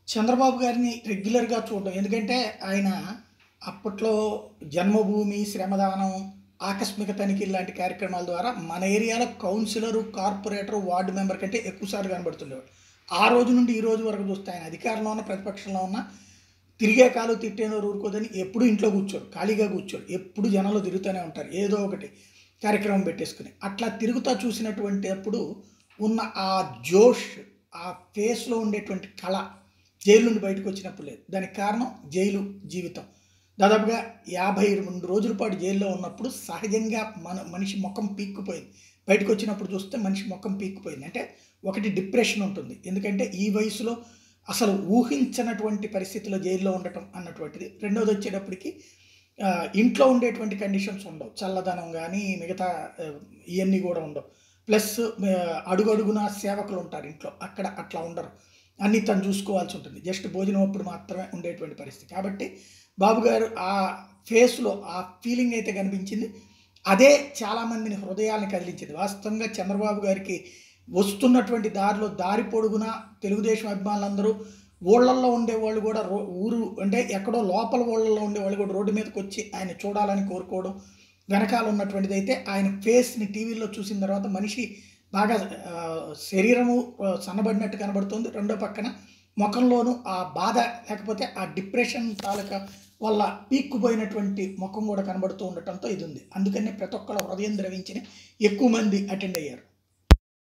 చంద్రబాబు గారిని రెగ్యులర్‌గా చూడడం. ఎందుకంటే ఆయన అప్పట్లో జన్మభూమి, శ్రమదానం, ఆకస్మిక తనిఖీలు లాంటి కార్యక్రమాల ద్వారా మన ఏరియాలో కౌన్సిలరు, కార్పొరేటరు, వార్డ్ మెంబర్ కంటే ఎక్కువ సార్లు కనబడుతుండేవాడు. ఆ రోజు నుండి ఈ రోజు వరకు చూస్తే ఆయన అధికారంలో ఉన్న, ప్రతిపక్షంలో ఉన్న తిరిగే కాలు తిట్టే నోరు ఊరుకోదని ఎప్పుడు ఇంట్లో కూర్చోరు. ఖాళీగా కూర్చోరు. ఎప్పుడు జనంలో తిరుగుతూనే ఉంటారు. ఏదో ఒకటి కార్యక్రమం పెట్టేసుకొని. అట్లా తిరుగుతా చూసినటువంటప్పుడు ఉన్న ఆ జోష్, ఆ ఫేస్‌లో ఉండేటువంటి కళ జైలు నుండి బయటకు వచ్చినప్పుడు లేదు. దానికి కారణం జైలు జీవితం. దాదాపుగా 52 రోజుల పాటు జైల్లో ఉన్నప్పుడు సహజంగా మన మనిషి మొఖం పీక్కుపోయింది. బయటకొచ్చినప్పుడు చూస్తే మనిషి మొఖం పీక్కుపోయింది. అంటే ఒకటి డిప్రెషన్ ఉంటుంది. ఎందుకంటే ఈ వయసులో అసలు ఊహించనటువంటి పరిస్థితిలో జైల్లో ఉండటం అన్నటువంటిది. రెండోది వచ్చేటప్పటికి ఆహ్, ఇంట్లో ఉండేటువంటి కండిషన్స్ ఉండవు. చల్లదనం గానీ, మిగతా ఆహ్, ఇయన్నీ గూడా ఉండవు. ప్లస్ ఆహ్, అడుగడుగునా సేవకులు ఉంటారు ఇంట్లో. అక్కడ అట్లా ఉండరు. అన్నీ తను చూసుకోవాల్సి ఉంటుంది. జస్ట్ భోజనం అప్పుడు మాత్రమే ఉండేటువంటి పరిస్థితి. కాబట్టి బాబు గారు ఆ ఫేస్‌లో ఆ ఫీలింగ్ అయితే కనిపించింది. అదే చాలామందిని హృదయాల్ని కదిలించింది. వాస్తవంగా చంద్రబాబు గారికి వస్తున్నటువంటి దారిలో దారి పొడుగునా తెలుగుదేశం అభిమానులందరూ ఊళ్ళల్లో ఉండేవాళ్ళు కూడా రో ఊరు అంటే ఎక్కడో లోపల ఊళ్ళల్లో ఉండేవాళ్ళు కూడా రోడ్డు మీదకొచ్చి ఆయన చూడాలని కోరుకోవడం. వెనకాల ఉన్నటువంటిదైతే ఆయన ఫేస్‌ని టీవీలో చూసిన తర్వాత మనిషి బాగా ఆహ్, శరీరము ఆహ్, సన్నబడినట్టు కనబడుతుంది. రెండో పక్కన మొఖంలోనూ ఆ బాధ లేకపోతే ఆ డిప్రెషన్ తాలూకా వల్ల పీక్కుపోయినటువంటి మొఖం కూడా కనబడుతూ ఉండటంతో ఇదుంది. అందుకనే ప్రతి ఒక్కళ్ళ హృదయం ద్రవించిన ఎక్కువ మంది అటెండ్ అయ్యారు.